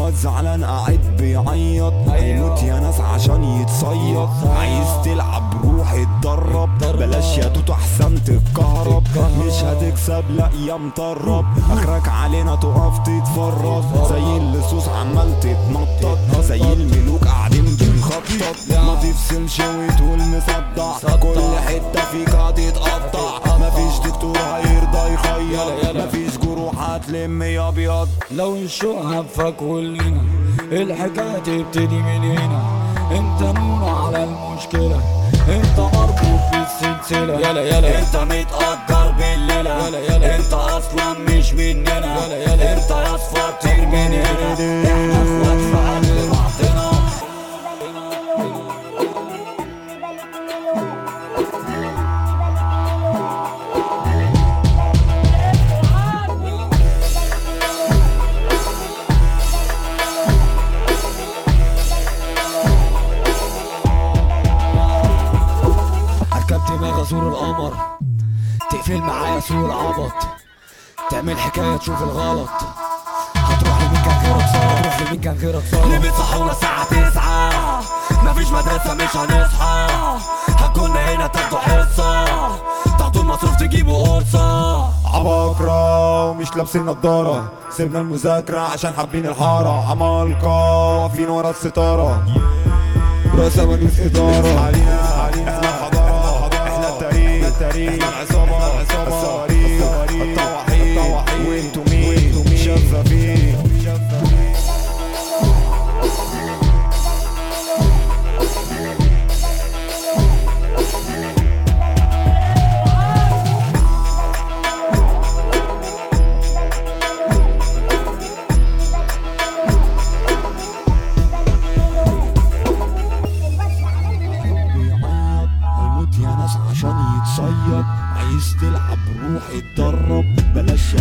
الواد زعلان قاعد بيعيط هيموت يا ناس عشان يتصيط عايز تلعب روح اتدرب بلاش يا توتو احسن تتكهرب مش هتكسب لا يا مطرب اخرك علينا تقف تتفرج زي اللصوص عمال تتنطط زي الملوك قاعدين بنخطط ما تفصلش وتقول مصدع كل حته فيك هتتقطع مفيش دكتور هيرضى يخيط مفيش جروح هتلم يا ابيض لو الشوق هفك كلنا الحكاية تبتدي من هنا انت نور على المشكلة انت مربوط بالسلسلة يلا يلا انت متأجر بالليلة يلا يلا انت اصلا مش مننا يلا يلا انت يا اصفر طير من هنا احنا اخوات في قلب بعضنا اركب دماغ ازور القمر تقفل معايا سوق العبط تعمل حكاية تشوف الغلط هتروح لمين كان غيرك صار هتروح لمين كان غيرك صار اللي بيصحونا الساعة تسعة مفيش مدرسة مش هنصحى هتكون هنا تاخدوا حصة تاخدوا المصروف تجيبوا قرصة عباقرة ومش لابسين نضارة سيبنا المذاكرة عشان حابين الحارة عمالقة واقفين ورا الستارة رأس مجلس إدارة احنا الحضارة احنا التاريخ احنا العصابة الصواريخ الطواحين وانتوا مين شفافين بيعيط هيموت يا ناس عشان يتصيد عايز تلعب روح اتدرب بلاش